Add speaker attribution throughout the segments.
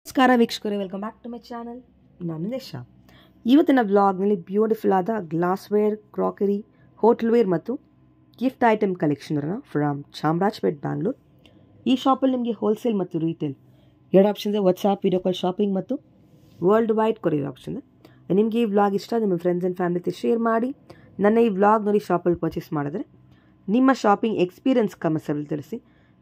Speaker 1: ನಮಸ್ಕಾರ ವೀಕ್ಷಕರೇ welcome back to my channel ನಾನು ದೇಶ ಇವತ್ತಿನ ಬ್ಲಾಗ್ನಲ್ಲಿ ಬ್ಯೂಟಿಫುಲ್ ಆದ ಗ್ಲಾಸ್ವೇರ್ ಕ್ರಾಕರಿ ಹೋಟೆಲ್ವೇರ್ ಮತ್ತು ಗಿಫ್ಟ್ ಐಟಮ್ ಕಲೆಕ್ಷನನ್ನು ಫ್ರಮ್ ಚಾಮರಾಜಪೇಟ್ ಬ್ಯಾಂಗ್ಳೂರ್ ಈ ಶಾಪಲ್ಲಿ ನಿಮಗೆ ಹೋಲ್ಸೇಲ್ ಮತ್ತು ರೀಟೇಲ್ ಎರಡು ಆಪ್ಷನ್ ಇದೆ ವಾಟ್ಸಾಪ್ ವಿಡಿಯೋ ಕಾಲ್ ಶಾಪಿಂಗ್ ಮತ್ತು ವರ್ಲ್ಡ್ ವೈಡ್ ಕೊರಿಯರ್ ಆಪ್ಷನ್ ಇದೆ ನಿಮಗೆ ಈ ವ್ಲಾಗ್ ಇಷ್ಟ ನಿಮ್ಮ ಫ್ರೆಂಡ್ಸ್ ಆ್ಯಂಡ್ ಫ್ಯಾಮಿಲಿ ಜೊತೆ ಶೇರ್ ಮಾಡಿ ನನ್ನ ಈ ವ್ಲಾಗ್ ನೋಡಿ ಶಾಪಲ್ಲಿ ಪರ್ಚೇಸ್ ಮಾಡಿದ್ರೆ ನಿಮ್ಮ ಶಾಪಿಂಗ್ ಎಕ್ಸ್ಪೀರಿಯನ್ಸ್ ಕಮೆಂಟ್ಸಲ್ಲಿ ತಿಳಿಸಿ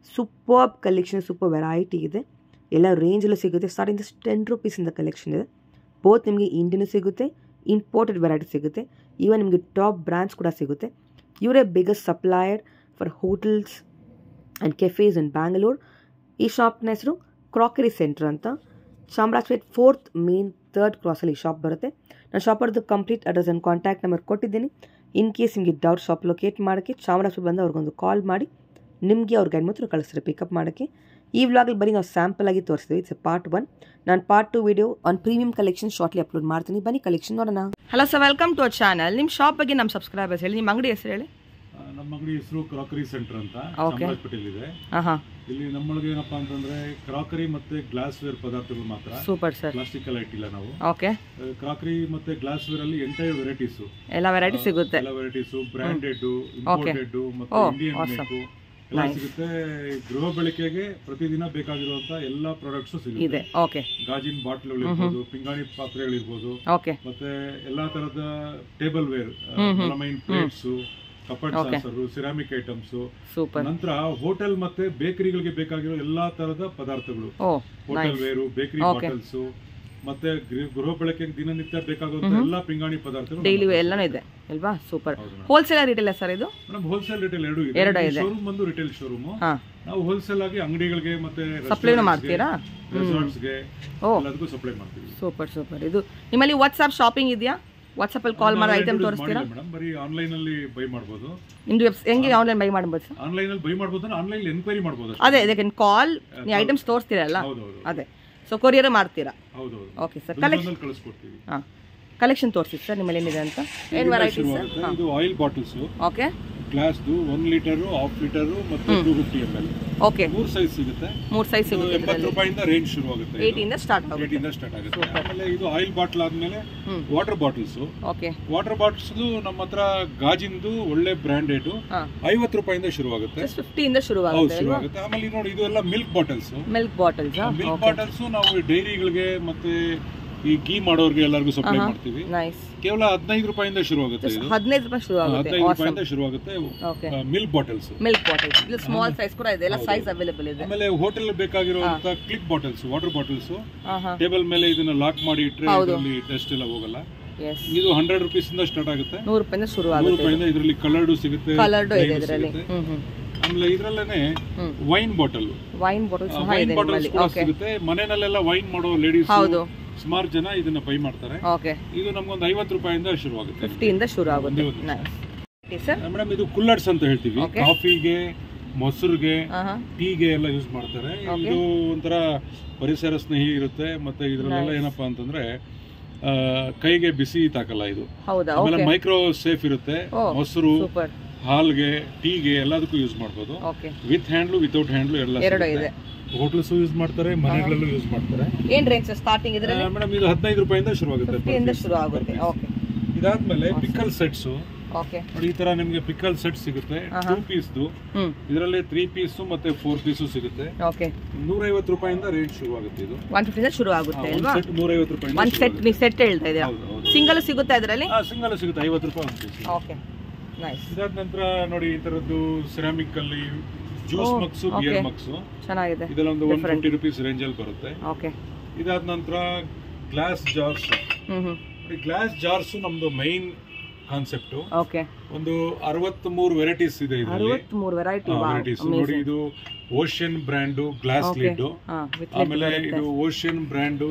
Speaker 1: ಸೂಪರ್ ಕಲೆಕ್ಷನ್ ಸೂಪರ್ ವೆರೈಟಿ ಇದೆ ಎಲ್ಲ ರೇಂಜಲ್ಲೂ ಸಿಗುತ್ತೆ ಸ್ಟಾರ್ಟಿಂಗ್ ಟೆನ್ ರುಪೀಸಿಂದ ಕಲೆಕ್ಷನ್ ಇದೆ ಬೋತ್ ನಿಮಗೆ ಇಂಡಿಯನ್ ಸಿಗುತ್ತೆ ಇಂಪೋರ್ಟೆಡ್ ವೆರೈಟಿ ಸಿಗುತ್ತೆ ಈವನ್ ನಿಮಗೆ ಟಾಪ್ ಬ್ರ್ಯಾಂಡ್ಸ್ ಕೂಡ ಸಿಗುತ್ತೆ ಇವರೇ biggest supplier for hotels and cafes in Bangalore ಈ ಶಾಪ್ನ ಹೆಸರು ಕ್ರಾಕರಿ ಸೆಂಟರ್ ಅಂತ ಚಾಮರಾಜಪೇಟ್ ಫೋರ್ತ್ ಮೇನ್ ಥರ್ಡ್ ಕ್ರಾಸಲ್ಲಿ ಈ ಶಾಪ್ ಬರುತ್ತೆ ನಾನು ಶಾಪರ್ದು complete address and contact number ಕೊಟ್ಟಿದ್ದೀನಿ ಇನ್ ಕೇಸ್ ನಿಮಗೆ ಡೌಟ್ ಶಾಪ್ ಲೊಕೇಟ್ ಮಾಡೋಕ್ಕೆ ಚಾಮರಾಜಪೇಟ್ ಬಂದು ಅವ್ರಿಗೊಂದು ಕಾಲ್ ಮಾಡಿ ನಿಮಗೆ ಅವ್ರ ಗೈಡ್ ಮಾತ್ರ ಕಳಿಸ್ತಾರೆ ಪಿಕಪ್ ಮಾಡೋಕ್ಕೆ ಈ ವ್ಲಾಗಲ್ಲಿ ಬರೀ ನಾವು ಸ್ಯಾಂಪಲ್ ಆಗಿ ತೋರಿಸ್ತೀವಿ ಇಟ್ಸ್ ಪಾರ್ಟ್ ಒನ್ ನಾನು part two video on premium collection shortly upload ಮಾಡ್ತೀನಿ ಬನ್ನಿ ಕಲೆಕ್ಷನ್ ನೋಡೋಣ hello sir welcome to our channel ನಿಮ್ಮ ಶಾಪ್ ಬಗ್ಗೆ ನಮ್ಮ ಸಬ್ಸ್ಕ್ರೈಬರ್ಸ್ ಹೇಳಿ ನಿಮ್ಮ ಅಂಗಡಿ ಹೆಸರು ಹೇಳಿ
Speaker 2: ಆ, ನಮ್ಮ ಅಂಗಡಿ ಹೆಸರು ಕ್ರಾಕರಿ ಸೆಂಟರ್ ಅಂತ
Speaker 1: Okay.
Speaker 2: ಚಾಮರಾಜಪೇಟೆಯಲ್ಲಿ ಇದೆ
Speaker 1: ಹಾಂ ಹಾಂ
Speaker 2: ಇಲ್ಲಿ ನಮ್ಮೊಳಗೆ ಏನಪ್ಪಾ ಅಂತಂದ್ರೆ ಕ್ರಾಕರಿ ಮತ್ತೆ ಗ್ಲಾಸ್ ವೇರ್ ಪದಾರ್ಥಗಳು ಮಾತ್ರ
Speaker 1: ಸೂಪರ್ ಸರ್
Speaker 2: ಪ್ಲಾಸ್ಟಿಕ್ ಎಲ್ಲ ಇಟ್ಟಿಲ್ಲ ನಾವು
Speaker 1: ಓಕೆ
Speaker 2: ಕ್ರಾಕರಿ ಮತ್ತೆ ಗ್ಲಾಸ್ ವೇರ್ ಅಲ್ಲಿ ಎಂಟೈರ್ ವೆರೈಟೀಸ್
Speaker 1: ಎಲ್ಲ ವೆರೈಟಿ ಸಿಗುತ್ತೆ
Speaker 2: ಎಲ್ಲ ವೆರೈಟೀಸ್ ಬ್ರಾಂಡೆಡ್ ಇಂಪೋರ್ಟೆಡ್ ಮತ್ತೆ
Speaker 1: Oh,
Speaker 2: ಇಂಡಿಯನ್
Speaker 1: awesome.
Speaker 2: ಬೇಕು ಎಲ್ಲ
Speaker 1: Nice.
Speaker 2: ಸಿಗುತ್ತೆ ಗೃಹ ಬಳಕೆಗೆ ಪ್ರತಿದಿನ ಬೇಕಾಗಿರುವಂತ ಎಲ್ಲಾ ಪ್ರಾಡಕ್ಟ್ಸ್
Speaker 1: ಇದೆ
Speaker 2: ಸಿಗುತ್ತೆ
Speaker 1: ಓಕೆ
Speaker 2: ಗಾಜಿನ ಬಾಟ್ಲ್ಗಳು ಇರ್ಬೋದು ಪಿಂಗಾಣಿ ಪಾತ್ರೆಗಳಿರ್ಬೋದು
Speaker 1: ಓಕೆ
Speaker 2: ಮತ್ತೆ ಎಲ್ಲಾ ತರದ ಟೇಬಲ್ ವೇರ್
Speaker 1: ಹ್ಮ್, ಹ್ಮ್.
Speaker 2: ಮಲಮೈನ್ ಪ್ಲೇಟ್ಸ್ ಕಪಡ್
Speaker 1: Okay.
Speaker 2: Saucer ceramic items
Speaker 1: super
Speaker 2: ನಂತರ ಹೋಟೆಲ್ ಮತ್ತೆ ಬೇಕರಿಗಳಿಗೆ ಬೇಕಾಗಿರೋ ಎಲ್ಲಾ ತರದ ಪದಾರ್ಥಗಳು
Speaker 1: ಓ
Speaker 2: hotel
Speaker 1: nice
Speaker 2: ware bakery
Speaker 1: Okay.
Speaker 2: Bottles ಮತ್ತೆ ಗೃಹ ಗೃಹ ಬಳಕೆಗೆ ದಿನನಿತ್ಯ ಬೇಕಾಗುವಂತ ಎಲ್ಲಾ ಪಿಂಗಾಣಿ ಪದಾರ್ಥಗಳು
Speaker 1: ಡೈಲಿ ಎಲ್ಲನೂ ಇದೆ ಅಲ್ವಾ ಸೂಪರ್
Speaker 2: ಹೌದು madam.
Speaker 1: ಹೋಲ್ಸೇಲ್ ರಿಟೇಲ್ ಸರ್ ಇದು
Speaker 2: ಮೇಡಮ್ ಹೋಲ್ಸೇಲ್ ರಿಟೇಲ್ ಎರಡು
Speaker 1: ಎರಡು
Speaker 2: ಇದೆ
Speaker 1: ಇದೆ.
Speaker 2: ಶೋರೂಮ್ ಬಂದು ರಿಟೇಲ್ ಶೋರೂಮ್
Speaker 1: ಹಾಂ
Speaker 2: ನಾವು ಹೋಲ್ಸೇಲ್ ಆಗಿ ಅಂಗಡಿಗಳಿಗೆ ಮತ್ತೆ
Speaker 1: ಸಪ್ಲೈನು ಮಾಡ್ತೀರಾ
Speaker 2: ರೆಸಾರ್ಟ್ಸ್ಗೆ
Speaker 1: ಓ
Speaker 2: ಎಲ್ಲದಕ್ಕೂ ಸಪ್ಲೈ ಮಾಡ್ತೀವಿ
Speaker 1: ಸೂಪರ್ ಸೂಪರ್ ಇದು ನಿಮ್ಮಲ್ಲಿ ವಾಟ್ಸ್ಆಪ್ ಶಾಪಿಂಗ್ ಇದೆಯಾ ವಾಟ್ಸಪ್ಪಲ್ಲಿ ಕಾಲ್ ಮಾಡೋ ಐಟಮ್ ತೋರಿಸ್ತೀರಾ
Speaker 2: ಮೇಡಮ್ ಬರೀ ಆನ್ಲೈನ್ ಅಲ್ಲಿ ಬೈ ಮಾಡಬಹುದು
Speaker 1: ನಿಮ್ದು ವೆಬ್ಸ್ ಹೆಂಗೆ ಆನ್ಲೈನ್ ಬೈ ಮಾಡ್ಬೋದು ಸರ್
Speaker 2: ಆನ್ಲೈನ್ ಅಲ್ಲಿ ಬೈ ಮಾಡಬಹುದು ಆನ್ಲೈನ್ ಎನ್ಕ್ವೈರಿ ಮಾಡಬಹುದು
Speaker 1: ಅದೇ ಇದಕ್ಕೆ ಕಾಲ್ ನೀವು ಐಟಮ್ಸ್ ತೋರಿಸ್ತೀರಲ್ಲ
Speaker 2: ಹೌದೌದು
Speaker 1: ಅದೇ ಸೊ ಕೊರಿಯರ್ ಮಾಡ್ತೀರಾ
Speaker 2: ಹೌದೌದು
Speaker 1: ಓಕೆ ಸರ್ ಕಲೆಕ್ಷನ್
Speaker 2: ಕಳಿಸ್ಕೊಡ್ತೀವಿ
Speaker 1: ಹಾಂ ಕಲೆಕ್ಷನ್ ತೋರಿಸಿ ಸರ್ ನಿಮ್ಮಲ್ಲಿ ಏನಿದೆ ಅಂತ ಏನು ವೆರೈಟೀಸ್
Speaker 2: ಶುರುವಾಗುತ್ತೆ. ಇದು ಆಯಿಲ್ ಬಾಟಲ್ಸ್
Speaker 1: ಓಕೆ
Speaker 2: ಗ್ಲಾಸ್ದು ಒನ್ ಲೀಟರ್ ಹಾಫ್ ಲೀಟರ್ ಮತ್ತೆ two fifty M L
Speaker 1: okay
Speaker 2: ಮೂರ್ ಸೈಜ್ ಸಿಗುತ್ತೆ
Speaker 1: ಮೂರು ಸೈಜ್
Speaker 2: ಇದು
Speaker 1: ಸಿಗುತ್ತೆ
Speaker 2: ಎಂಬತ್ತು ರೂಪಾಯಿಂದ ರೇಂಜ್ ಶುರುವಾಗುತ್ತೆ ಇದು.
Speaker 1: ಏಯ್ಟಿಂದ ಸ್ಟಾರ್ಟ್ ಆಗುತ್ತೆ
Speaker 2: ಏಟಿಂದ ಸ್ಟಾರ್ಟ್ ಆಗುತ್ತೆ ಆಮೇಲೆ ಇದು ಆಯಿಲ್ ಬಾಟಲ್ ಆದ್ಮೇಲೆ
Speaker 1: ಹ್ಮ್.
Speaker 2: Water bottles
Speaker 1: okay
Speaker 2: water bottles ನಮ್ಮ ಹತ್ರ ಗಾಜಿಂದು ಒಳ್ಳೆ ಬ್ರಾಂಡೆಡ್
Speaker 1: ಹಾಂ
Speaker 2: ಐವತ್ತು ರೂಪಾಯಿಂದ ಶುರುವಾಗುತ್ತೆ
Speaker 1: ಜಸ್ಟ್ ಫಿಫ್ಟಿಯಿಂದ
Speaker 2: ಹೌದು
Speaker 1: ಶುರುವಾಗುತ್ತೆ ಅಲ್ವಾ
Speaker 2: ಶುರುವಾಗುತ್ತೆ ಆಮೇಲೆ ಇದು ನೋಡಿ ಇದು ಎಲ್ಲ ಮಿಲ್ಕ್ ಬಾಟಲ್ಸ್
Speaker 1: ಮಿಲ್ಕ್ ಬಾಟಲ್ಸಾ
Speaker 2: ಮಿಲ್ಕ್ ಬಾಟಲ್ಸ್ ನಾವು ಡೈರಿಗಳಿಗೆ ಮತ್ತೆ ಈ ಗೀ ಮಾಡೋರ್ಗೆ ಎಲ್ಲರಿಗೂ ಸಪ್ಲೈ ಮಾಡ್ತೀವಿ
Speaker 1: ನೈಸ್
Speaker 2: ಕೇವಲ ಹದಿನೈದು ರೂಪಾಯಿಂದ ಶುರುವಾಗುತ್ತೆ ಇದು
Speaker 1: ಹದಿನೈದು ರೂಪಾಯಿ ಶುರು ಆಗುತ್ತೆ
Speaker 2: ಹದಿನೈದು ರೂಪಾಯಿಂದ ಶುರುವಾಗುತ್ತೆ
Speaker 1: okay
Speaker 2: milk bottles
Speaker 1: milk bottles ಇದು ಸ್ಮಾಲ್ ಸೈಜ್ ಕೂಡ ಇದೆ ಎಲ್ಲ ಸೈಜ್ ಅವೈಲೇಬಲ್ ಇದೆ
Speaker 2: ಆಮೇಲೆ ಹೋಟೆಲ್ ಬೇಕಾಗಿರುವಂತ ಕ್ಲಿಕ್ ಬಾಟಲ್ಸ್ ವಾಟರ್ ಬಾಟಲ್ಸ್
Speaker 1: ಹಾಂ ಹಾಂ
Speaker 2: ಟೇಬಲ್ ಮೇಲೆ ಇದನ್ನ ಲಾಕ್ ಮಾಡಿ ಇಟ್ರೆ ಇದರಲ್ಲಿ ಡಸ್ಟ್ ಎಲ್ಲ ಹೋಗಲ್ಲ
Speaker 1: ಎಸ್
Speaker 2: ಇದು ಹಂಡ್ರೆಡ್ ರುಪೀಸ್ ಇಂದ ಸ್ಟಾರ್ಟ್ ಆಗುತ್ತೆ
Speaker 1: ನೂರು ರೂಪಾಯಿಂದ ಶುರು
Speaker 2: ನೂರು
Speaker 1: ಆಗುತ್ತೆ
Speaker 2: ರೂಪಾಯಿಂದ ಇದರಲ್ಲಿ ಕಲರ್ಡು ಸಿಗುತ್ತೆ
Speaker 1: ಕಲರ್ಡು ಇದೆ
Speaker 2: plain
Speaker 1: ಇದರಲ್ಲಿ
Speaker 2: ಸಿಗುತ್ತೆ.
Speaker 1: ಹ್ಮ್ ಹ್ಮ್
Speaker 2: ಆಮೇಲೆ ಇದ್ರಲ್ಲೇನೆ
Speaker 1: ಹ್ಮ್.
Speaker 2: ವೈನ್ ಬಾಟಲ್
Speaker 1: ವೈನ್ ಬಾಟಲ್ ಸಹ
Speaker 2: ವೈನ್
Speaker 1: ಇದೆ
Speaker 2: ಬಾಟಲ್ಸ್
Speaker 1: ನಿಮ್ಮಲ್ಲಿ
Speaker 2: ಕೂಡ
Speaker 1: ಓಕೆ
Speaker 2: ಸಿಗುತ್ತೆ ಮನೆಯಲ್ಲೆಲ್ಲ ವೈನ್ ಮಾಡೋ ಲೇಡೀಸ್
Speaker 1: ಹೌದು
Speaker 2: ಸುಮಾರು ಜನ ಇದನ್ನ ಬೈ ಮಾಡ್ತಾರೆ
Speaker 1: ಓಕೆ
Speaker 2: ಇದು ನಮ್ಗೊಂದು ಐವತ್ತು ರೂಪಾಯಿಂದ ಶುರುವಾಗುತ್ತೆ
Speaker 1: ಫಿಫ್ಟಿಯಿಂದ ಶುರು ಆಗುತ್ತೆ ನೈಸ್ ಸರ್
Speaker 2: ಮೇಡಮ್ ಇದು ಕುಲ್ಲರ್ಸ್ ಅಂತ ಹೇಳ್ತೀವಿ
Speaker 1: Okay.
Speaker 2: ಕಾಫಿಗೆ ಮೊಸರುಗೆ
Speaker 1: ಹಾಂ ಹಾಂ
Speaker 2: ಟೀಗೆ ಎಲ್ಲ ಯೂಸ್ ಮಾಡ್ತಾರೆ ಇದು ಒಂಥರ ಪರಿಸರ ಸ್ನೇಹಿ ಇರುತ್ತೆ ಮತ್ತೆ ಇದ್ರಲ್ಲೆಲ್ಲ ಏನಪ್ಪಾ ಅಂತಂದ್ರೆ ಆ, ಕೈಗೆ ಬಿಸಿ ತಾಕಲ್ಲ ಇದು
Speaker 1: ಹೌದಾ
Speaker 2: ಆಮೇಲೆ
Speaker 1: ಓಕೆ
Speaker 2: ಮೈಕ್ರೋ ಸೇಫ್ ಇರುತ್ತೆ
Speaker 1: ಓ.
Speaker 2: ಮೊಸರು
Speaker 1: ಸೂಪರ್
Speaker 2: ಹಾಲ್ಗೆ ಟೀಗೆ ಎಲ್ಲದಕ್ಕೂ ಯೂಸ್ ಮಾಡ್ಬೋದು
Speaker 1: okay
Speaker 2: with handle without handle ಎಲ್ಲ
Speaker 1: ಎರಡು ಇದೆ
Speaker 2: ಹೋಟೆಲ್ಸ್ ಯೂಸ್ ಮಾಡ್ತಾರೆ ಮನೆಗಳಲ್ಲೂ ಯೂಸ್ ಮಾಡ್ತಾರೆ
Speaker 1: ಏನ್ ರೇಂಜ್ ಸ್ಟಾರ್ಟಿಂಗ್ ಇದರಲ್ಲಿ
Speaker 2: ಮೇಡಮ್ ಇದು ಹದಿನೈದು ರೂಪಾಯಿಂದ ಶುರುವಾಗುತ್ತೆ per
Speaker 1: ಫಿಫ್ಟಿಯಿಂದ
Speaker 2: piece.
Speaker 1: ಶುರು ಆಗುತ್ತೆ ಓಕೆ
Speaker 2: ಇದಾದ್ಮೇಲೆ ಪಿಕಲ್ ಸೆಟ್ಸ್
Speaker 1: ಓಕೆ
Speaker 2: ನೋಡಿ ಈ ತರ ನಿಮ್ಗೆ ಪಿಕಲ್ ಸೆಟ್ ಸಿಗುತ್ತೆ ಟೂ ಪೀಸ್ದು
Speaker 1: ಹ್ಮ್
Speaker 2: ಇದರಲ್ಲಿ ತ್ರೀ ಪೀಸು ಮತ್ತೆ ಫೋರ್ ಪೀಸು ಸಿಗುತ್ತೆ
Speaker 1: ಓಕೆ
Speaker 2: ನೂರೈವತ್ತು ರೂಪಾಯಿಂದ ರೇಟ್ ಶುರುವಾಗುತ್ತೆ ಇದು
Speaker 1: ಒನ್ ಫಿಫ್ಟಿಯಿಂದ ಶುರು ಆಗುತ್ತೆ
Speaker 2: ಒಂದು
Speaker 1: ಅಲ್ವಾ
Speaker 2: ಸೆಟ್ ನೂರೈವತ್ತು ರೂಪಾಯಿಂದ
Speaker 1: ಒಂದ್ ಸೆಟ್ ನೀವು ಸೆಟ್ ಹೇಳ್ತಾ ಇದೀರಾ
Speaker 2: ಹೌದು ಹೌದು
Speaker 1: ಸಿಂಗಲ್ ಸಿಗುತ್ತಾ ಇದರಲ್ಲಿ
Speaker 2: ಹಾ ಸಿಂಗಲ್ ಸಿಗುತ್ತೆ ಐವತ್ತು ರೂಪಾಯಿ ಒಂದು ಪೀಸ್
Speaker 1: ಓಕೆ ನೈಸ್
Speaker 2: ಇದಾದ ನಂತರ ನೋಡಿ ಈ ತರದ್ದು ಸಿರಾಮಿಕ್ ಅಲ್ಲಿ ಜ್ಯೂಸ್
Speaker 1: ಓ,
Speaker 2: ಮಗ್ಸು ಬಿಯರ್
Speaker 1: okay.
Speaker 2: ಮಗ್ಸು
Speaker 1: ಚೆನ್ನಾಗಿದೆ
Speaker 2: ಇದೆಲ್ಲ ಒಂದು ಒನ್ ಫಿಫ್ಟಿ ರುಪೀಸ್ ರೇಂಜ್ ಅಲ್ಲಿ ಬರುತ್ತೆ
Speaker 1: ಓಕೆ
Speaker 2: ಇದಾದ ನಂತರ ಗ್ಲಾಸ್ ಜಾರ್ಸ್
Speaker 1: ಹ್ಮ್ ಹ್ಮ್
Speaker 2: ಗ್ಲಾಸ್ ಜಾರ್ಸ್ ನಮ್ದು ಮೈನ್ ಕಾನ್ಸೆಪ್ಟ್
Speaker 1: ಓಕೆ
Speaker 2: ಒಂದು ಅರವತ್ತ್ ಮೂರು ವೆರೈಟೀಸ್ ಇದೆ ಇದರಲ್ಲಿ
Speaker 1: ಅರವತ್ಮೂರು ವೆರೈಟಿ
Speaker 2: ವೆರೈಟೀಸ್ ನೋಡಿ ಇದು ಓಷಿಯನ್ ಬ್ರ್ಯಾಂಡು ಗ್ಲಾಸ್ ಲಿಡ್
Speaker 1: ಹಾ ವಿತ್
Speaker 2: ಆಮೇಲೆ ಇದು Ocean brand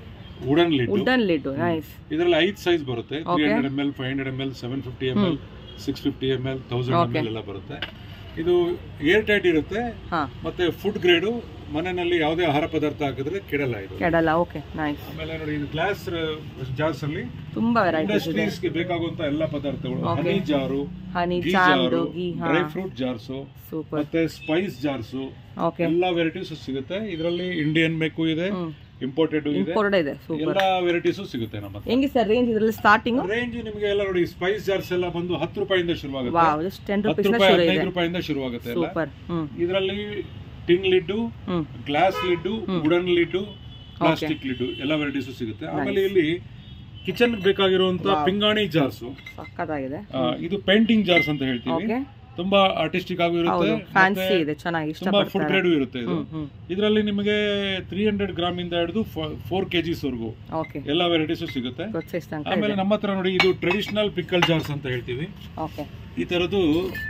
Speaker 2: wooden lid
Speaker 1: wooden lid nice
Speaker 2: ಇದರಲ್ಲಿ ಐದು ಸೈಜ್ ಬರುತ್ತೆ three hundred M L five hundred M L seven fifty M L six fifty M L thousand M L ಎಲ್ಲ ಬರುತ್ತೆ ಇದು air tight ಇರುತ್ತೆ
Speaker 1: ಹಾ
Speaker 2: ಮತ್ತೆ ಫುಡ್ ಗ್ರೇಡು ಮನೆಯಲ್ಲಿ ಯಾವುದೇ ಆಹಾರ ಪದಾರ್ಥ ಹಾಕಿದ್ರೆ ಕೆಡಲ್ಲ ಇದು
Speaker 1: ಕೆಡಲ್ಲ ಓಕೆ ನೈಸ್
Speaker 2: ಆಮೇಲೆ ನೋಡಿ ಇದು ಗ್ಲಾಸ್ ಜಾರ್ಸ್ ಅಲ್ಲಿ
Speaker 1: ತುಂಬಾ ವೆರೈಟೀಸ್ ಇದೆ
Speaker 2: ಇಂಡಸ್ಟ್ರೀಸ್ ಗೆ ಬೇಕಾಗುವಂತ ಎಲ್ಲ ಪದಾರ್ಥಗಳು ಹನಿ ಜಾರು
Speaker 1: ಹನಿ
Speaker 2: ಘೀ
Speaker 1: ಚಾಂಡು
Speaker 2: ಜಾರು
Speaker 1: ಗೀ ಹಾ
Speaker 2: ಡ್ರೈ ಫ್ರೂಟ್ ಜಾರ್ಸು
Speaker 1: ಸೂಪರ್
Speaker 2: ಮತ್ತೆ ಸ್ಪೈಸ್ ಜಾರ್ಸು
Speaker 1: ಓಕೆ
Speaker 2: ಎಲ್ಲ ವೆರೈಟೀಸ್ ಸಿಗುತ್ತೆ ಇದರಲ್ಲಿ ಇಂಡಿಯನ್ ಬೇಕು ಇದೆ
Speaker 1: ಹ್ಮ್
Speaker 2: ಇಂಪೋರ್ಟೆಡ್ ಇದೆ
Speaker 1: ಇಂಪೋರ್ಟೆಡ್ ಇದೆ ಸೂಪರ್
Speaker 2: ಎಲ್ಲಾ ವೆರೈಟೀಸು ಸಿಗುತ್ತೆ ನಮ್ಮ ಹತ್ರ
Speaker 1: ಹೆಂಗೆ ಸರ್ ರೇಂಜ್ ಇದರಲ್ಲಿ ಸ್ಟಾರ್ಟಿಂಗ್
Speaker 2: ರೇಂಜ್ ನಿಮಗೆ ಎಲ್ಲ ನೋಡಿ ಸ್ಪೈಸ್ ಜಾರ್ಸ್ ಎಲ್ಲ ಬಂದು ಹತ್ತು ರೂಪಾಯಿಂದ ಶುರುವಾಗುತ್ತೆ
Speaker 1: ವಾವ್ ಜಸ್ಟ್ ಟೆನ್
Speaker 2: ಹತ್ತು
Speaker 1: ರುಪೀಸ್
Speaker 2: ರೂಪಾಯಿ
Speaker 1: ಶುರು ಇದೆ
Speaker 2: ಹದಿನೈದು ರೂಪಾಯಿಂದ ಶುರುವಾಗುತ್ತೆ ಎಲ್ಲ
Speaker 1: ಸೂಪರ್ ಹ್ಮ್
Speaker 2: ಇದರಲ್ಲಿ ಟಿನ್ ಲಿಡ್ಡು
Speaker 1: ಹ್ಮ್
Speaker 2: glass lid wooden lid plastic lid ಎಲ್ಲ ವೆರೈಟೀಸು ಸಿಗುತ್ತೆ ಆಮೇಲೆ ಇಲ್ಲಿ ಕಿಚನ್ ಬೇಕಾಗಿರುವಂತ ಪಿಂಗಾಣಿ ಜಾರ್ಸ್
Speaker 1: ಸಕ್ಕತ್ತಾಗಿದೆ
Speaker 2: ಇದು ಪೇಂಟಿಂಗ್ ಜಾರ್ಸ್ ಅಂತ ಹೇಳ್ತೀವಿ
Speaker 1: ಓಕೆ
Speaker 2: ತುಂಬಾ ಆರ್ಟಿಸ್ಟಿಕ್ ಆಗೂ ಇರುತ್ತೆ
Speaker 1: ಹೌದು ಫ್ಯಾನ್ಸಿ ಇದೆ ಚೆನ್ನಾಗಿ
Speaker 2: ತುಂಬಾ ಫುಡ್
Speaker 1: ಇಷ್ಟಪಡ್ತಾರೆ
Speaker 2: ಗ್ರೇಡ್ ಇರುತ್ತೆ ಇದು
Speaker 1: ಹ್ಮ್ ಹ್ಮ್
Speaker 2: ಇದರಲ್ಲಿ ನಿಮಗೆ ತ್ರೀ ಹಂಡ್ರೆಡ್ ಗ್ರಾಮ್ ಇಂದ ಹಿಡಿದು ಫೋರ್ ಕೆಜಿಸ್ ವರೆಗೂ
Speaker 1: ಓಕೆ
Speaker 2: ಎಲ್ಲ ವೆರೈಟೀಸು ಸಿಗುತ್ತೆ
Speaker 1: ಗೊತ್ತಿಸ್ ತನಕ
Speaker 2: ಆಮೇಲೆ ನಮ್ಮ ಹತ್ರ ನೋಡಿ ಇದು ಟ್ರೆಡಿಷನಲ್ ಪಿಕ್ಕಲ್ ಜಾರ್ಸ್ ಅಂತ ಹೇಳ್ತೀವಿ
Speaker 1: ಓಕೆ
Speaker 2: ಈ ತರದ್ದು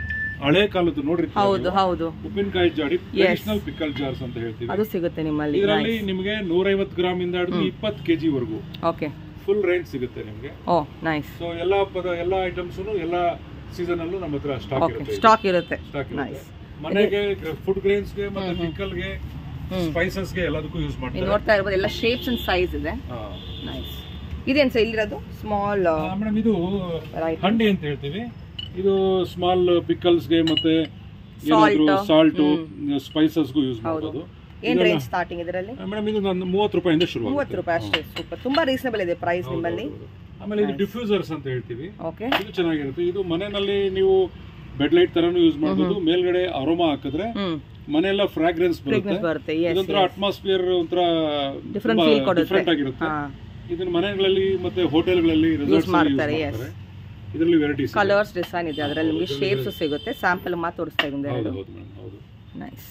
Speaker 2: ಹಳೆ ಕಾಲದ್ದು ನೋಡ್ರಿ
Speaker 1: ಹೌದು ಹೌದು
Speaker 2: ಉಪ್ಪಿನಕಾಯಿ ಜಾಡಿ ಟ್ರೆಡಿಷನಲ್ ಪಿಕ್ಕಲ್ ಜಾರ್ಸ್ ಅಂತ ಹೇಳ್ತೀವಿ
Speaker 1: ಅದು ಸಿಗುತ್ತೆ ನಿಮ್ಮಲ್ಲಿ
Speaker 2: ಇದರಲ್ಲಿ ನಿಮಗೆ ನೂರೈವತ್ತು ಗ್ರಾಮ್ ಇಂದ ಹಿಡಿದು ಇಪ್ಪತ್ತು ಕೆಜಿ ವರೆಗೂ
Speaker 1: ಓಕೆ
Speaker 2: ಫುಲ್ ರೇಂಜ್ ಸಿಗುತ್ತೆ ನಿಮಗೆ
Speaker 1: ಓ ನೈಸ್
Speaker 2: ಸೊ ಎಲ್ಲಾ ಪದ ಎಲ್ಲಾ ಐಟಮ್ಸ್ ಎಲ್ಲ ಸೀಸನ್ ಅಲ್ಲೂ ನಮ್ಮ ಹತ್ರ ಸ್ಟಾಕ್
Speaker 1: ಓಕೆ
Speaker 2: ಇರುತ್ತೆ
Speaker 1: ಸ್ಟಾಕ್ ಇರುತ್ತೆ
Speaker 2: ಸ್ಟಾಕ್ ಇರುತ್ತೆ
Speaker 1: ನೈಸ್
Speaker 2: ಮನೆಗೆ ಫುಡ್ ಗ್ರೇನ್ಸ್ಗೆ ಮತ್ತೆ ಪಿಕ್ಕಲ್ಗೆ ಸ್ಪೈಸಸ್ಗೆ ಎಲ್ಲದಕ್ಕೂ ಯೂಸ್
Speaker 1: ನೀವು
Speaker 2: ಮಾಡ್ತಾರೆ
Speaker 1: ನೋಡ್ತಾ ಇರ್ಬೋದು ಎಲ್ಲ ಶೇಪ್ಸ್ ಅಂಡ್ ಸೈಜ್ ಇದೆ ನೈಸ್ ಇದೇನು ಸರ್ ಇಲ್ಲಿರೋದು ಸ್ಮಾಲ್
Speaker 2: ಮೇಡಮ್ ಇದು
Speaker 1: ರೈಟ್
Speaker 2: ಹಂಡಿ ಅಂತ ಹೇಳ್ತೀವಿ ಇದು ಸ್ಮಾಲ್ ಪಿಕ್ಕಲ್ಸ್ಗೆ ಮತ್ತೆ ಏನಾದ್ರು ಸಾಲ್ಟ್ ಸ್ಪೈಸಸ್ಗೂ ಯೂಸ್ ಮಾಡ್ಬೋದು
Speaker 1: ಏನ್ ರೇಂಜ್ ಸ್ಟಾರ್ಟಿಂಗ್ ಇದರಲ್ಲಿ
Speaker 2: ಮೇಡಮ್ ಇದು ನನ್ನ ಮೂವತ್ತು ರೂಪಾಯಿಂದ ಶುರು
Speaker 1: ಮೂವತ್ತು ರೂಪಾಯಿ ಅಷ್ಟೇ ಸೂಪರ್ ತುಂಬಾ ರೀಸನಬಲ್ ಇದೆ ಪ್ರೈಸ್ ನಿಮ್ಮಲ್ಲಿ
Speaker 2: ಆಮೇಲೆ ಇದು ಡಿಫ್ಯೂಸರ್ಸ್ ಅಂತ ಹೇಳ್ತೀವಿ
Speaker 1: ಓಕೆ
Speaker 2: ಇದು ಚೆನ್ನಾಗಿರುತ್ತೆ ಇದು ಮನೆಯಲ್ಲಿ ನೀವು ಬೆಡ್ ಲೈಟ್ ತರಾನು ಯೂಸ್ ಮಾಡ್ಬೋದು ಮೇಲ್ಗಡೆ ಅರೋಮಾ ಹಾಕಿದ್ರೆ
Speaker 1: ಹ್ಮ್
Speaker 2: ಮನೆಯೆಲ್ಲ ಫ್ರಾಗ್ರೆನ್ಸ್ ಬರುತ್ತೆ
Speaker 1: ಬರುತ್ತೆ ಎಸ್
Speaker 2: ಇದೊಂಥರ ಅಟ್ಮಾಸ್ಫಿಯರ್ ಒಂಥರ
Speaker 1: ಡಿಫ್ರೆಂಟ್ ಫೀಲ್ ಕೊಡುತ್ತೆ
Speaker 2: ಡಿಫ್ರೆಂಟ್ ಆಗಿರುತ್ತೆ
Speaker 1: ಹಾ
Speaker 2: ಇದನ್ನ ಮನೆಗಳಲ್ಲಿ ಮತ್ತೆ ಹೋಟೆಲ್ಗಳಲ್ಲಿ ರೆಸಾರ್ಟ್ಸ್
Speaker 1: ಮಾಡ್ತಾರೆ, yes.
Speaker 2: ಇದರಲ್ಲಿ ವೆರೈಟೀಸ್
Speaker 1: ಕಲರ್ಸ್ ಡಿಸೈನ್ ಇದೆ ಅದರಲ್ಲಿ ನಿಮಗೆ ಶೇಪ್ಸ್ ಸಿಗುತ್ತೆ ಸ್ಯಾಂಪಲ್ ಮಾತ್ರ ತೋರಿಸ್ತಾ ಇದ್ದೀನಿ
Speaker 2: ಹೌದು
Speaker 1: ಎರಡು
Speaker 2: ಹೌದು ಮೇಡಮ್ ಹೌದು
Speaker 1: ನೈಸ್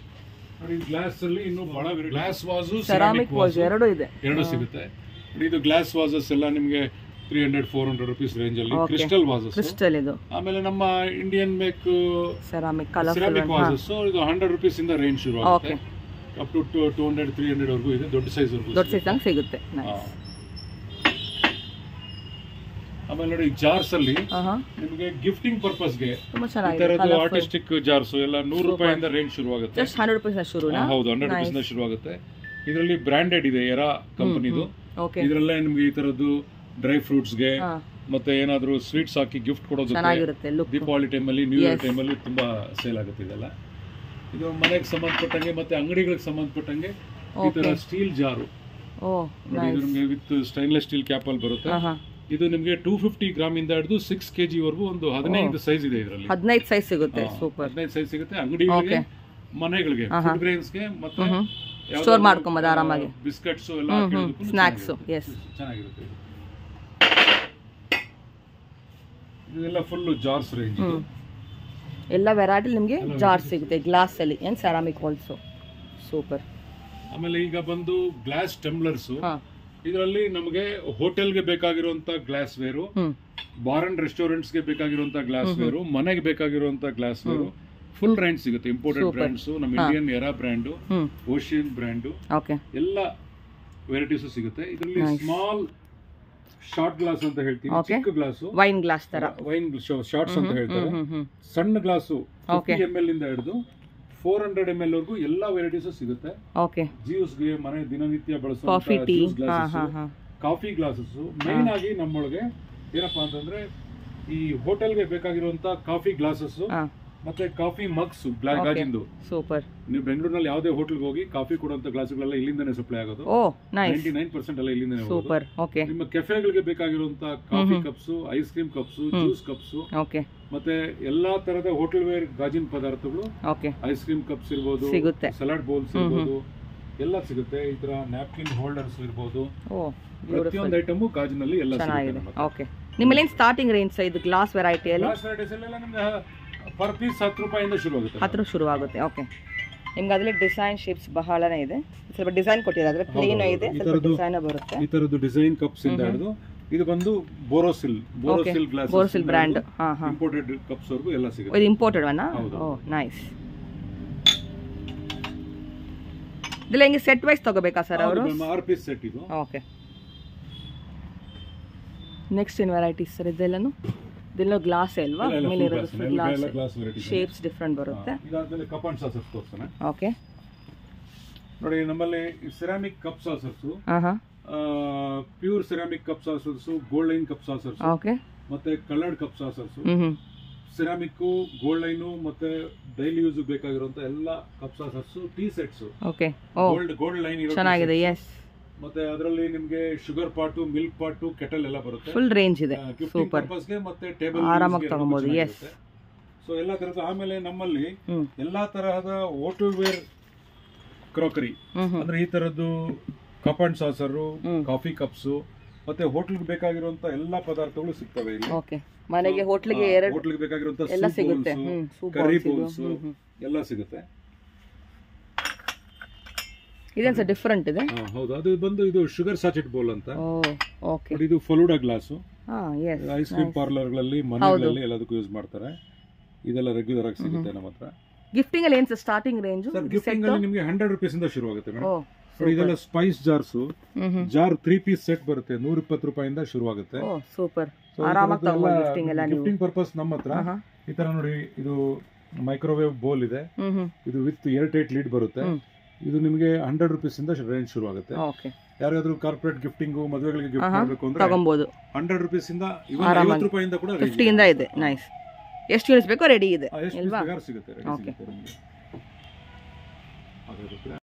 Speaker 2: ನೋಡಿ ಗ್ಲಾಸ್ ಅಲ್ಲಿ ಇನ್ನೂ ಬಹಳ ಗ್ಲಾಸ್ ವಾಸು
Speaker 1: ಸೆರಾಮಿಕ್ ವಾಸ್ ಎರಡು ಇದೆ
Speaker 2: ಎರಡು ಸಿಗುತ್ತೆ ನೋಡಿ ಇದು ಗ್ಲಾಸ್ ವಾಸಸ್ ಎಲ್ಲ ನಿಮಗೆ three hundred four hundred rupees range ಅಲ್ಲಿ ಕ್ರಿಸ್ಟಲ್ ವಾಸಸ್
Speaker 1: ಕ್ರಿಸ್ಟಲ್ ಇದು
Speaker 2: ಆಮೇಲೆ ನಮ್ಮ Indian make
Speaker 1: ceramic colourful
Speaker 2: ceramic vases ಇದು ಹಂಡ್ರೆಡ್ ರುಪೀಸ್ ಇಂದ ರೇಂಜ್ ಶುರು ಆಗುತ್ತೆ
Speaker 1: okay
Speaker 2: up to two hundred three hundred ವರೆಗೂ ಇದೆ ದೊಡ್ಡ ಸೈಜ್ ವರೆಗೂ
Speaker 1: ದೊಡ್ಡ ಸೈಜ್ ಹಂಗೆ ಸಿಗುತ್ತೆ ನೈಸ್
Speaker 2: ಆಮೇಲೆ ನೋಡಿ ಜಾರ್ಸ್ ಅಲ್ಲಿ
Speaker 1: ಹಾ
Speaker 2: ನಿಮಗೆ ಗಿಫ್ಟಿಂಗ್ ಪರ್ಪಸ್ಗೆ
Speaker 1: ತುಂಬಾ
Speaker 2: ಈ
Speaker 1: ಚೆನ್ನಾಗಿದೆ
Speaker 2: ತರದ್ದು ಆರ್ಟಿಸ್ಟಿಕ್ ಜಾರ್ಸ್ ಎಲ್ಲ ನೂರು ರೂಪಾಯಿಂದ ರೇಂಜ್ ಶುರುವಾಗುತ್ತೆ
Speaker 1: ಜಸ್ಟ್ ಹಂಡ್ರೆಡ್ ರುಪೀಸ್ ಶುರುನಾ
Speaker 2: ಹಾ, ಹೌದು ಹಂಡ್ರೆಡ್ ರುಪೀಸ್ ಶುರುವಾಗುತ್ತೆ ಇದರಲ್ಲಿ ಬ್ರಾಂಡೆಡ್ ಇದೆ ಎರಾ ಕಂಪನಿದು
Speaker 1: ಓಕೆ
Speaker 2: ಇದರಲ್ಲೇ ನಿಮ್ಗೆ ಈ ತರದ್ದು ಡ್ರೈ ಫ್ರೂಟ್ಸ್ಗೆ
Speaker 1: ಹಾ
Speaker 2: ಮತ್ತೆ ಏನಾದ್ರು ಸ್ವೀಟ್ಸ್ ಹಾಕಿ ಗಿಫ್ಟ್ ಕೊಡೋದಕ್ಕೆ
Speaker 1: ಚೆನ್ನಾಗಿರುತ್ತೆ ಲುಕ್
Speaker 2: ದೀಪಾವಳಿ ಟೈಮಲ್ಲಿ ನ್ಯೂ ಇಯರ್ ಟೈಮಲ್ಲಿ ತುಂಬಾ ಸೇಲ್ ಆಗುತ್ತೆ ಇದೆಲ್ಲ ಇದು ಮನೆಗೆ ಸಂಬಂಧಪಟ್ಟಂಗೆ ಮತ್ತೆ ಅಂಗಡಿಗಳಿಗೆ ಸಂಬಂಧಪಟ್ಟಂಗೆ ಈ ತರ ಸ್ಟೀಲ್ ಜಾರು
Speaker 1: ಓ
Speaker 2: ನೋಡಿ ಇದು ನಿಮಗೆ ವಿತ್ ಸ್ಟೈನ್ಲೆಸ್ ಸ್ಟೀಲ್ ಕ್ಯಾಪ್ ಅಲ್ಲಿ ಬರುತ್ತೆ
Speaker 1: ಹಾ ಹಾ
Speaker 2: ಇದು ನಿಮಗೆ ಟೂ ಫಿಫ್ಟಿ ಗ್ರಾಮ್ ಇಂದ ಹಿಡಿದು ಸಿಕ್ಸ್ ಕೆಜಿ ವರೆಗೂ ಒಂದು ಹದಿನೈದು ಸೈಜ್ ಇದೆ ಇದರಲ್ಲಿ
Speaker 1: ಹದಿನೈದು ಸೈಜ್ ಸಿಗುತ್ತೆ ಸೂಪರ್
Speaker 2: ಹದಿನೈದು ಸೈಜ್ ಸಿಗುತ್ತೆ ಅಂಗಡಿಗಳಿಗೆ ಮನೆಗಳಿಗೆ ಫುಡ್ ಗ್ರೈನ್ಸ್ಗೆ ಮತ್ತೆ
Speaker 1: ಸ್ಟೋರ್ ಮಾಡ್ಕೊಂಬೋದು ಆರಾಮಾಗಿ
Speaker 2: ಬಿಸ್ಕೆಟ್ಸ್ ಎಲ್ಲ ಹಾಕಿಡೋದಕ್ಕೂ
Speaker 1: ಸ್ನಾಕ್ಸ್ ಎಸ್
Speaker 2: ಚೆನ್ನಾಗಿರುತ್ತೆ ಇದು. ಇದೆಲ್ಲ ಫುಲ್ ಜಾರ್ಸ್ ರೇಂಜ್
Speaker 1: ಎಲ್ಲ ವೆರೈಟಿ ನಿಮಗೆ ಜಾರ್ ಸಿಗುತ್ತೆ ಗ್ಲಾಸ್ ಅಲ್ಲಿ ಏನ್ ಸೆರಾಮಿಕ್ ಆಲ್ಸೋ ಸೂಪರ್
Speaker 2: ಆಮೇಲೆ ಈಗ ಬಂದು ಗ್ಲಾಸ್ ಟೆಂಬ್ಲರ್ಸ್
Speaker 1: ಹಾ
Speaker 2: ಇದರಲ್ಲಿ ನಮಗೆ ಹೋಟೆಲ್ಗೆ ಬೇಕಾಗಿರುವಂತ ಗ್ಲಾಸ್ ವೇರು
Speaker 1: ಹ್ಮ್
Speaker 2: ಬಾರ್ ಅಂಡ್ ರೆಸ್ಟೋರೆಂಟ್ಸ್ ಗೆ ಬೇಕಾಗಿರುವಂತ ಗ್ಲಾಸ್ ವೇರು ಮನೆಗೆ ಬೇಕಾಗಿರುವಂತ ಗ್ಲಾಸ್ ವೇರು ಫುಲ್ ರೇಂಜ್ ಸಿಗುತ್ತೆ ಇಂಪೋರ್ಟೆಡ್ ಬ್ರ್ಯಾಂಡ್ಸ್ ನಮ್ಮ ಇಂಡಿಯನ್ ಎರಾ ಬ್ರ್ಯಾಂಡು
Speaker 1: ಹ್ಮ್
Speaker 2: ಓಷಿಯನ್ ಬ್ರ್ಯಾಂಡು
Speaker 1: ಓಕೆ
Speaker 2: ಎಲ್ಲ ವೆರೈಟೀಸ್ ಸಿಗುತ್ತೆ ಇದರಲ್ಲಿ ಸ್ಮಾಲ್ ಶಾರ್ಟ್ ಗ್ಲಾಸ್ ಅಂತ ಹೇಳ್ತೀವಿ
Speaker 1: Okay.
Speaker 2: ಚಿಕ್ಕ ಗ್ಲಾಸು
Speaker 1: ವೈನ್ ಗ್ಲಾಸ್ ತರ
Speaker 2: ವೈನ್ ಶಾರ್ಟ್ಸ್ ಅಂತ ಹೇಳ್ತಾರೆ
Speaker 1: ಹ್ಮ್ ಹ್ಮ್
Speaker 2: ಸಣ್ಣ ಗ್ಲಾಸು ಫಿಫ್ಟಿ ಎಮ್ ಎಲ್ ಇಂದ ಹಿಡಿದು ಫೋರ್ ಹಂಡ್ರೆಡ್ ಎಮ್ ಎಲ್ ವರೆಗೂ ಎಲ್ಲ ವೆರೈಟೀಸ್ ಸಿಗುತ್ತೆ
Speaker 1: ಓಕೆ
Speaker 2: ಜ್ಯೂಸ್ಗೆ ಮನೆ ದಿನನಿತ್ಯ ಬಳಸುವಂತ
Speaker 1: ಕಾಫಿ ಟೀ
Speaker 2: ಜ್ಯೂಸ್
Speaker 1: ಹಾ
Speaker 2: ಗ್ಲಾಸಸ್
Speaker 1: ಹಾ ಹಾ
Speaker 2: ಕಾಫಿ ಗ್ಲಾಸಸ್ ಮೈನ್ ಆಗಿ ನಮ್ಮೊಳಗೆ ಏನಪ್ಪಾ ಅಂತಂದ್ರೆ ಈ ಹೋಟೆಲ್ಗೆ ಬೇಕಾಗಿರುವಂತ ಕಾಫಿ ಗ್ಲಾಸಸ್
Speaker 1: ಹಾ
Speaker 2: ಮತ್ತೆ ಕಾಫಿ ಮಗ್ಸ್ ಬ್ಲಾಕ್ ಗಾಜಿಂದು
Speaker 1: ಸೂಪರ್
Speaker 2: ನೀವು ಬೆಂಗಳೂರಿನಲ್ಲಿ ಯಾವುದೇ ಹೋಟೆಲ್ಗೆ ಹೋಗಿ ಕಾಫಿ ಕೊಡುವಂತ ಗ್ಲಾಸ್ಗಳೆಲ್ಲ ಇಲ್ಲಿಂದನೇ ಸಪ್ಲೈ ಆಗೋದು
Speaker 1: oh nice
Speaker 2: ninety nine percent ಎಲ್ಲ ಇಲ್ಲಿಂದನೇ ಹೋಗೋದು
Speaker 1: ಸೂಪರ್ ಓಕೆ
Speaker 2: ನಿಮ್ಮ ಕೆಫೆಗಳಿಗೆ ಬೇಕಾಗಿರುವಂತ coffee cups ice cream cups juice cups
Speaker 1: okay
Speaker 2: ಮತ್ತೆ ಎಲ್ಲಾ ತರದ ಹೋಟೆಲ್ ವೇರ್ ಗಾಜಿನ ಪದಾರ್ಥಗಳು
Speaker 1: ಓಕೆ
Speaker 2: ಐಸ್ ಕ್ರೀಮ್ ಕಪ್ಸ್ ಇರ್ಬೋದು
Speaker 1: ಸಿಗುತ್ತೆ
Speaker 2: ಸಲಾಡ್ ಬೌಲ್ಸ್ ಇರ್ಬೋದು ಎಲ್ಲ ಸಿಗುತ್ತೆ ಈ ತರ ನ್ಯಾಪ್ಕಿನ್ ಹೋಲ್ಡರ್ಸ್ ಇರ್ಬೋದು
Speaker 1: ಓ
Speaker 2: ಪ್ರತಿಯೊಂದು ಐಟಮ್ ಗಾಜಿನಲ್ಲಿ ಎಲ್ಲ ಸಿಗುತ್ತೆ
Speaker 1: ಚೆನ್ನಾಗಿದೆ
Speaker 2: ನಮ್ಮ ಹತ್ರ.
Speaker 1: ಓಕೆ ನಿಮ್ಮಲ್ಲಿ ಸ್ಟಾರ್ಟಿಂಗ್ ರೇಂಜ್ ಇದು ಗ್ಲಾಸ್ ವೆರೈಟಿಯಲ್ಲಿ
Speaker 2: ಗ್ಲಾಸ್ varieties ಅಲ್ಲೆಲ್ಲ ನಿಮ್ಗೆ ಪರ್ ಪೀಸ್ ಹತ್ತು ರೂಪಾಯಿಂದ ಶುರು ಆಗುತ್ತೆ
Speaker 1: ಹತ್ರ ಶುರುವಾಗುತ್ತೆ ಓಕೆ ನಿಮ್ಗೆ ಅದರಲ್ಲಿ ಡಿಸೈನ್ ಶೇಪ್ಸ್ ಬಹಳನೇ ಇದೆ ಸ್ವಲ್ಪ ಡಿಸೈನ್ ಕೊಟ್ಟಿದ್ದಾರೆ ಪ್ಲೇನ್ ಇದೆ
Speaker 2: ಈ
Speaker 1: ಸ್ವಲ್ಪ
Speaker 2: ಥರದ್ದು-
Speaker 1: ಡಿಸೈನ್ ಬರುತ್ತೆ
Speaker 2: ಈ ತರದ್ದು ಡಿಸೈನ್ ಕಪ್ಸ್ ಇಂದ ಹಿಡಿದು ಇದು ಬಂದು ಬೋರೋಸಿಲ್ ಬೋರೋಸಿಲ್ ಗ್ಲಾಸ್
Speaker 1: ಬೋರ್ಸಿಲ್ ಬ್ರ್ಯಾಂಡ್ ಹಾ ಹಾ
Speaker 2: ಇಂಪೋರ್ಟೆಡ್ ಕಪ್ಸ್ ವರೆಗೂ ಎಲ್ಲ ಸಿಗುತ್ತೆ
Speaker 1: ಇದು ಇಂಪೋರ್ಟೆಡ್ ಒನ್
Speaker 2: ಹೌದು.
Speaker 1: ಓ ನೈಸ್ ಇದೆಲ್ಲ ಹಿಂಗೆ ಸೆಟ್ ವೈಸ್ ತಗೋಬೇಕಾ ಸರ್ ಅವರು
Speaker 2: ಆರ್ ಪೀಸ್ ಸೆಟ್ ಇದು
Speaker 1: ಓಕೆ ನೆಕ್ಸ್ಟ್ ಏನು ವೆರೈಟೀಸ್ ಸರ್ ಇದೆಲ್ಲನು ಇದೆಲ್ಲ ಗ್ಲಾಸ್ ಅಲ್ವಾ
Speaker 2: ಎಲ್ಲ
Speaker 1: ಮೇಲೆ
Speaker 2: full
Speaker 1: ಇರೋದು
Speaker 2: glass,
Speaker 1: ಗ್ಲಾಸ್
Speaker 2: ಎಲ್ಲ ಗ್ಲಾಸ್ ವೆರೈಟಿ
Speaker 1: ಶೇಪ್ಸ್ ಡಿಫ್ರೆಂಟ್ ಬರುತ್ತೆ
Speaker 2: ಇದಾದ್ಮೇಲೆ ಕಪ್ ಅಂಡ್ ಸಾಸರ್ಸ್ ತೋರಿಸ್ತಾನೆ
Speaker 1: ಓಕೆ
Speaker 2: ನೋಡಿ ನಮ್ಮಲ್ಲಿ ಸಿರಾಮಿಕ್ ಕಪ್ ಸಾಸರ್ಸ್
Speaker 1: ಹಾಂ ಹಾಂ
Speaker 2: pure ceramic cup saucers gold line cup saucers
Speaker 1: okay
Speaker 2: ಮತ್ತೆ ಕಲರ್ಡ್ ಕಪ್ ಸಾಸರ್ಸ್
Speaker 1: ಹ್ಞೂ ಹ್ಞೂ
Speaker 2: ಸಿರಾಮಿಕ್ ಗೋಲ್ಡ್ ಲೈನು ಮತ್ತೆ ಡೈಲಿ ಯೂಸ್ ಬೇಕಾಗಿರುವಂತ ಎಲ್ಲ cup saucers tea sets
Speaker 1: okay oh
Speaker 2: gold gold line ಇರೋ
Speaker 1: ಚೆನ್ನಾಗಿದೆ ಎಸ್
Speaker 2: ಮತ್ತೆ ಅದರಲ್ಲಿ ನಿಮ್ಗೆ sugar pot milk pot kettle ಎಲ್ಲ ಬರುತ್ತೆ
Speaker 1: ಫುಲ್ ರೇಂಜ್ ಇದೆ
Speaker 2: ಗಿಫ್ಟಿಂಗ್
Speaker 1: ಸೂಪರ್
Speaker 2: ಪರ್ಪಸ್ಗೆ ಮತ್ತೆ ಟೇಬಲ್
Speaker 1: ಆರಾಮಾಗಿ ತಗೊಬೋದು, yes.
Speaker 2: ಸೊ ಎಲ್ಲ ತರದ ಆಮೇಲೆ ನಮ್ಮಲ್ಲಿ
Speaker 1: ಹ್ಮ್
Speaker 2: ಎಲ್ಲಾ ತರಹದ ಹೋಟೆಲ್ ವೇರ್ ಕ್ರಾಕರಿ
Speaker 1: ಹ್ಮ್ ಹ್ಮ್
Speaker 2: ಅಂದ್ರೆ ಈ ತರದ್ದು ಕಪ್ ಅಂಡ್ ಸಾಸರು
Speaker 1: ಹ್ಮ್.
Speaker 2: ಕಾಫಿ ಕಪ್ಸ್ ಮತ್ತೆ ಹೋಟ್ಲ್ಗೆ ಬೇಕಾಗಿರುವಂತ ಎಲ್ಲಾ ಪದಾರ್ಥಗಳು ಸಿಗ್ತವೆ ಇಲ್ಲಿ
Speaker 1: ಓಕೆ ಮನೆಗೆ ಹೋಟ್ಲಿಗೆ ಎರಡು
Speaker 2: ಹೋಟ್ಲ್ಗೆ ಬೇಕಾಗಿರುವಂತ
Speaker 1: ಎಲ್ಲ
Speaker 2: soup
Speaker 1: ಸಿಗುತ್ತೆ
Speaker 2: bowls,
Speaker 1: ಹ್ಮ್ ಸೂಪ್
Speaker 2: ಕರ್ರಿ
Speaker 1: ಬೌಲ್ಸ್
Speaker 2: ಬೌಲ್ಸ್
Speaker 1: ಹ್ಮ್ ಹ್ಮ್
Speaker 2: ಎಲ್ಲ ಸಿಗುತ್ತೆ
Speaker 1: ಇದೇನು ಸರ್ ಡಿಫ್ರೆಂಟ್ ಇದೆ
Speaker 2: ಹಾ, ಹೌದು ಅದು ಬಂದು ಇದು ಶುಗರ್ ಸಾಚೆಟ್ ಬೌಲ್ ಅಂತ
Speaker 1: ಓ ಓಕೆ
Speaker 2: ಬಟ್ ಇದು ಫಲೂಡಾ ಗ್ಲಾಸ್
Speaker 1: ಹಾ ಎಸ್
Speaker 2: ಐಸ್ ಕ್ರೀಮ್ ಪಾರ್ಲರ್ಗಳಲ್ಲಿ ಮನೆಗಳಲ್ಲಿ ಎಲ್ಲದಕ್ಕೂ ಯೂಸ್ ಮಾಡ್ತಾರೆ ಇದೆಲ್ಲ ರೆಗ್ಯುಲರ್ ಆಗಿ ಸಿಗುತ್ತೆ ನಮ್ಮ ಹತ್ರ
Speaker 1: ಗಿಫ್ಟಿಂಗ್ ಅಲ್ಲಿ ಏನು sir starting range
Speaker 2: sir gifting ಅಲ್ಲಿ ನಿಮಗೆ ಹಂಡ್ರೆಡ್ ರುಪೀಸ್ ಇಂದ ಶುರು ಆಗುತ್ತೆ
Speaker 1: ಓ
Speaker 2: ಮೇಡಮ್ ನೋಡಿ ಇದೆಲ್ಲ ಸ್ಪೈಸ್ ಜಾರ್ಸ್
Speaker 1: ಹ್ಮ್ ಹ್ಮ್
Speaker 2: ಜಾರ್ ತ್ರೀ ಪೀಸ್ ಸೆಟ್ ಬರುತ್ತೆ ನೂರ ಇಪ್ಪತ್ತು ರೂಪಾಯಿಂದ ಶುರು ಆಗುತ್ತೆ
Speaker 1: ಓ ಸೂಪರ್ ಆರಾಮಾಗಿ ತಗೊಂಬೋದು ಗಿಫ್ಟಿಂಗ್ ಎಲ್ಲ ನೀವು
Speaker 2: ಗಿಫ್ಟಿಂಗ್ ಪರ್ಪಸ್ ನಮ್ಮ ಹತ್ರ
Speaker 1: ಆಹಾ.
Speaker 2: ಈ ತರ ನೋಡಿ ಇದು ಮೈಕ್ರೋವೇವ್ ಬೋಲ್ ಇದೆ
Speaker 1: ಹ್ಮ್ ಹ್ಮ್
Speaker 2: ಇದು ವಿತ್ ಏರ್ ಟೈಟ್ ಲೀಡ್ ಬರುತ್ತೆ
Speaker 1: ಹ್ಮ್.
Speaker 2: ಇದು ನಿಮಗೆ ಹಂಡ್ರೆಡ್ ರುಪೀಸ್ ಇಂದ ರೇಂಜ್ ಶುರು ಆಗುತ್ತೆ
Speaker 1: ಓಕೆ
Speaker 2: ಯಾರಿಗಾದ್ರೂ ಕಾರ್ಪೊರೇಟ್ ಗಿಫ್ಟಿಂಗ್ ಮದುವೆಗಳಿಗೆ ಗಿಫ್ಟ್
Speaker 1: ಆಹಾ.
Speaker 2: ಮಾಡಬೇಕು ಅಂದ್ರೆ
Speaker 1: ತಗೊಬೋದು
Speaker 2: ಹಂಡ್ರೆಡ್ ರುಪೀಸ್ ಇಂದ
Speaker 1: ಆರಾಮಾಗಿ.
Speaker 2: ಐವತ್ತು ರೂಪಾಯಿಂದ ಕೂಡ range
Speaker 1: ಫಿಫ್ಟಿ ಇಂದ ಇದೆ ನೈಸ್ ಎಷ್ಟು ಯೂನಿಟ್ಸ್ ಬೇಕೋ ರೆಡಿ ಇದೆ
Speaker 2: ಆ, ಎಷ್ಟು
Speaker 1: ಅಲ್ವಾ
Speaker 2: ಬೇಕಾದ್ರೂ ಸಿಗುತ್ತೆ ready
Speaker 1: Okay.
Speaker 2: ಸಿಗುತ್ತೆ ನಿಮ್ಗೆ. ಅದೇ ರೀತಿ.